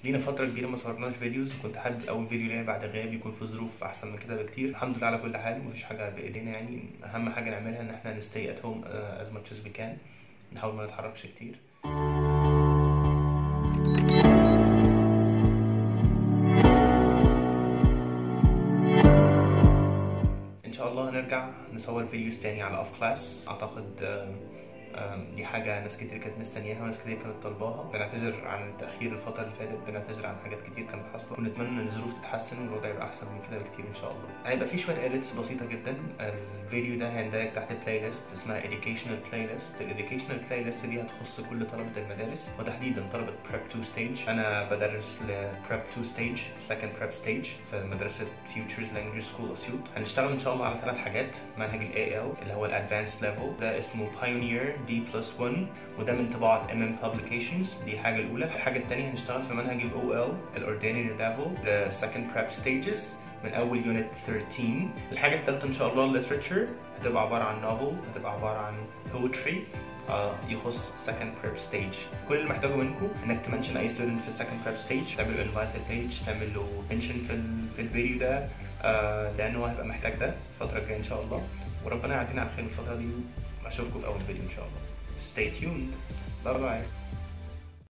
لينا فتره كبيره ما صورناش فيديوز كنت حابب اول فيديو ليا بعد غياب يكون في ظروف احسن من كده بكتير الحمد لله على كل حال مفيش حاجه بايدينا يعني اهم حاجه نعملها ان احنا نستي ات هوم از ماتش از وي كان نحاول ما نتحركش كتير ان شاء الله هنرجع نصور فيديوز تاني على اوف كلاس اعتقد آم، آم، دي حاجة ناس كتير كانت مستنياها وناس كتير كانت طالباها بنعتذر عن التأخير الفترة اللي فاتت بنعتذر عن حاجات كتير كانت حاصلة ونتمنى ان الظروف تتحسن والوضع يبقى احسن من كده بكتير ان شاء الله هيبقى في شوية اديتس بسيطة جدا الفيديو ده هيندرج تحت بلاي ليست اسمها educational playlist ال educational playlist دي هتخص كل طلبة المدارس وتحديدا طلبة prep 2 stage انا بدرس ل prep 2 stage second prep stage في مدرسة futures language school اسيوط هنشتغل ان شاء الله على ثلاث حاجات منهج ال AL اللي هو ال advanced level ده اسمه pioneer D plus 1 وده من طباعة MM publications دي الحاجة الأولى الحاجة الثانية هنشتغل في منهج ال OL ال ordinary level the second prep stages من اول يونت 13 الحاجه الثالثه ان شاء الله literature هتبقى عباره عن novel هتبقى عباره عن poetry آه يخص second prep stage كل اللي محتاجه منكم انك تمنشن اي student في second prep stage تعمل له invite page تعمل له mention في ال- في الفيديو ده آه لانه هو هيبقى محتاج ده الفتره الجايه ان شاء الله وربنا يعدينا على خير الفتره دي واشوفكم في اول فيديو ان شاء الله stay tuned باي باي